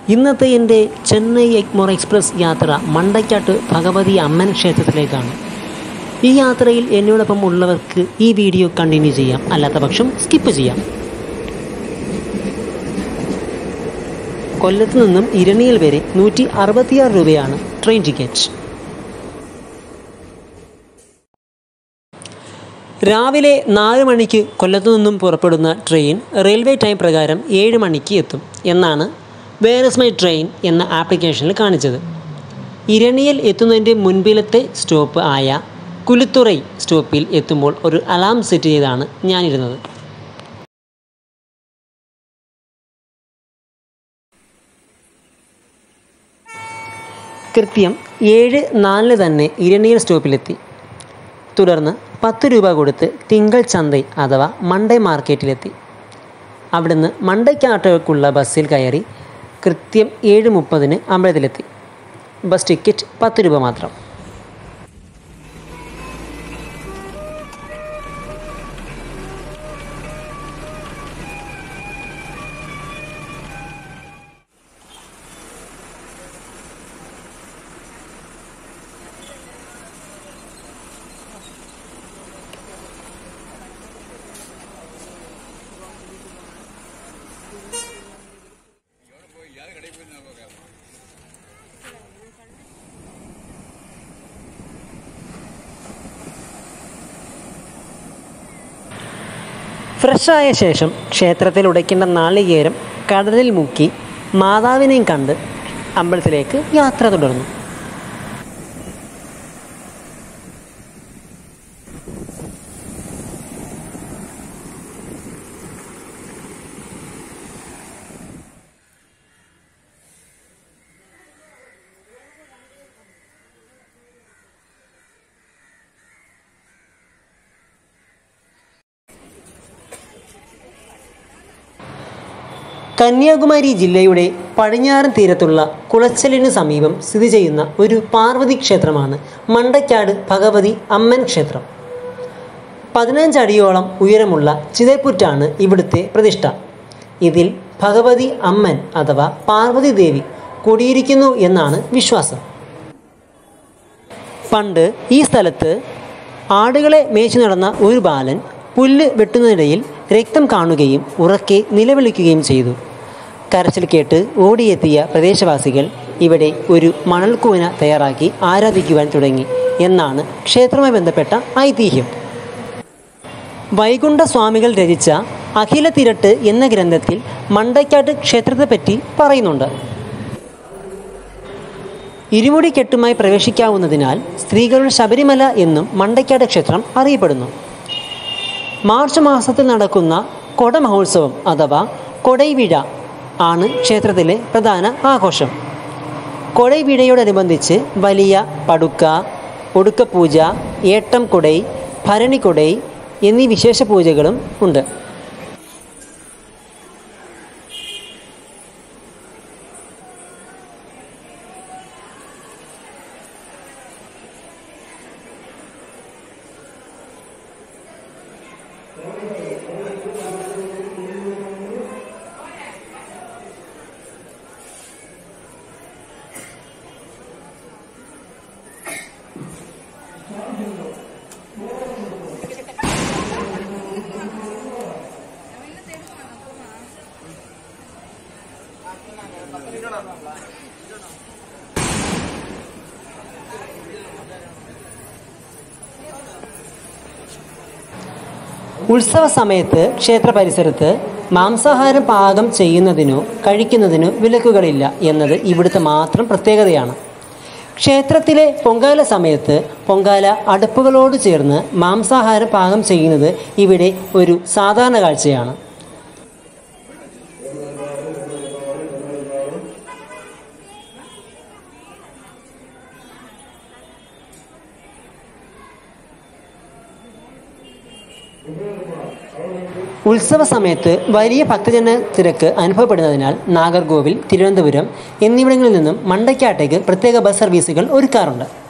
ഇന്നത്തെ എൻ്റെ ചെന്നൈ എഗ്മോർ എക്സ്പ്രസ് യാത്ര മണ്ടയ്ക്കാട്ട് ഭഗവതി അമ്മൻ ക്ഷേത്രത്തിലേക്കാണ് ഈ യാത്രയിൽ എന്നോടൊപ്പം ഉള്ളവർക്ക് ഈ വീഡിയോ കണ്ടിന്യൂ ചെയ്യാം അല്ലാത്ത പക്ഷം സ്കിപ്പ് ചെയ്യാം കൊല്ലത്ത് നിന്നും ഇരണിയൽ വരെ നൂറ്റി അറുപത്തിയാറ് രൂപയാണ് ട്രെയിൻ ടിക്കറ്റ് രാവിലെ നാല് മണിക്ക് കൊല്ലത്തു നിന്നും പുറപ്പെടുന്ന ട്രെയിൻ റെയിൽവേ ടൈം പ്രകാരം ഏഴ് മണിക്ക് എത്തും എന്നാണ് വേറസ് മൈ ട്രെയിൻ എന്ന ആപ്ലിക്കേഷനിൽ കാണിച്ചത് ഇരണിയൽ എത്തുന്നതിൻ്റെ മുൻപിലത്തെ സ്റ്റോപ്പ് ആയ കുലുത്തുറൈ സ്റ്റോപ്പിൽ എത്തുമ്പോൾ ഒരു അലാം സെറ്റ് ചെയ്താണ് ഞാനിരുന്നത് കൃത്യം ഏഴ് നാലിന് തന്നെ ഇരണിയൽ സ്റ്റോപ്പിലെത്തി തുടർന്ന് പത്ത് രൂപ കൊടുത്ത് തിങ്കൾ ചന്തൈ അഥവാ മണ്ടൈ മാർക്കറ്റിലെത്തി അവിടുന്ന് മണ്ടയ്ക്കാട്ടേക്കുള്ള ബസ്സിൽ കയറി കൃത്യം ഏഴ് മുപ്പതിന് അമ്പലത്തിലെത്തി ബസ് ടിക്കറ്റ് പത്ത് രൂപ മാത്രം ഫ്രഷായ ശേഷം ക്ഷേത്രത്തിൽ ഉടയ്ക്കേണ്ട നാളികേരം കടലിൽ മുക്കി മാതാവിനെയും കണ്ട് അമ്പലത്തിലേക്ക് യാത്ര തുടർന്നു കന്യാകുമാരി ജില്ലയുടെ പടിഞ്ഞാറൻ തീരത്തുള്ള കുളച്ചലിന് സമീപം സ്ഥിതി ചെയ്യുന്ന ഒരു പാർവതി ക്ഷേത്രമാണ് മണ്ടയ്ക്കാട് ഭഗവതി അമ്മൻ ക്ഷേത്രം പതിനഞ്ചടിയോളം ഉയരമുള്ള ചിതൽപുറ്റാണ് ഇവിടുത്തെ പ്രതിഷ്ഠ ഇതിൽ ഭഗവതി അമ്മൻ അഥവാ പാർവതി ദേവി കുടിയിരിക്കുന്നു എന്നാണ് വിശ്വാസം പണ്ട് ഈ സ്ഥലത്ത് ആടുകളെ മേച്ചു നടന്ന ഒരു ബാലൻ പുല്ല് വെട്ടുന്നതിനിടയിൽ രക്തം കാണുകയും ഉറക്കെ നിലവിളിക്കുകയും ചെയ്തു കരച്ചിൽ കേട്ട് ഓടിയെത്തിയ പ്രദേശവാസികൾ ഇവിടെ ഒരു മണൽക്കൂന തയ്യാറാക്കി ആരാധിക്കുവാൻ തുടങ്ങി എന്നാണ് ക്ഷേത്രവുമായി ബന്ധപ്പെട്ട ഐതിഹ്യം വൈകുണ്ഠ സ്വാമികൾ രചിച്ച അഖില തിരട്ട് എന്ന ഗ്രന്ഥത്തിൽ മണ്ടയ്ക്കാട്ട് ക്ഷേത്രത്തെപ്പറ്റി പറയുന്നുണ്ട് ഇരുമുടി കെട്ടുമായി പ്രവേശിക്കാവുന്നതിനാൽ സ്ത്രീകളുടെ ശബരിമല എന്നും മണ്ടയ്ക്കാട് ക്ഷേത്രം അറിയപ്പെടുന്നു മാർച്ച് മാസത്തിൽ നടക്കുന്ന കൊട മഹോത്സവം അഥവാ കൊടൈവിഴ ആണ് ക്ഷേത്രത്തിലെ പ്രധാന ആഘോഷം കൊടൈവിഴയോടനുബന്ധിച്ച് വലിയ പടുക്ക ഒടുക്കപ്പൂജ ഏട്ടം കൊടൈ ഭരണി കൊടൈ എന്നീ വിശേഷ പൂജകളും ഉണ്ട് ഉത്സവ സമയത്ത് ക്ഷേത്ര പരിസരത്ത് മാംസാഹാരം പാകം ചെയ്യുന്നതിനോ കഴിക്കുന്നതിനോ വിലക്കുകളില്ല എന്നത് ഇവിടുത്തെ മാത്രം പ്രത്യേകതയാണ് ക്ഷേത്രത്തിലെ പൊങ്കാല സമയത്ത് പൊങ്കാല അടുപ്പുകളോട് ചേർന്ന് മാംസാഹാരം പാകം ചെയ്യുന്നത് ഇവിടെ ഒരു സാധാരണ കാഴ്ചയാണ് ഉത്സവ സമയത്ത് വലിയ ഭക്തജന തിരക്ക് അനുഭവപ്പെടുന്നതിനാൽ നാഗർകോവിൽ തിരുവനന്തപുരം എന്നിവിടങ്ങളിൽ നിന്നും മണ്ടയ്ക്കാട്ടേക്ക് പ്രത്യേക ബസ് സർവീസുകൾ ഒരുക്കാറുണ്ട്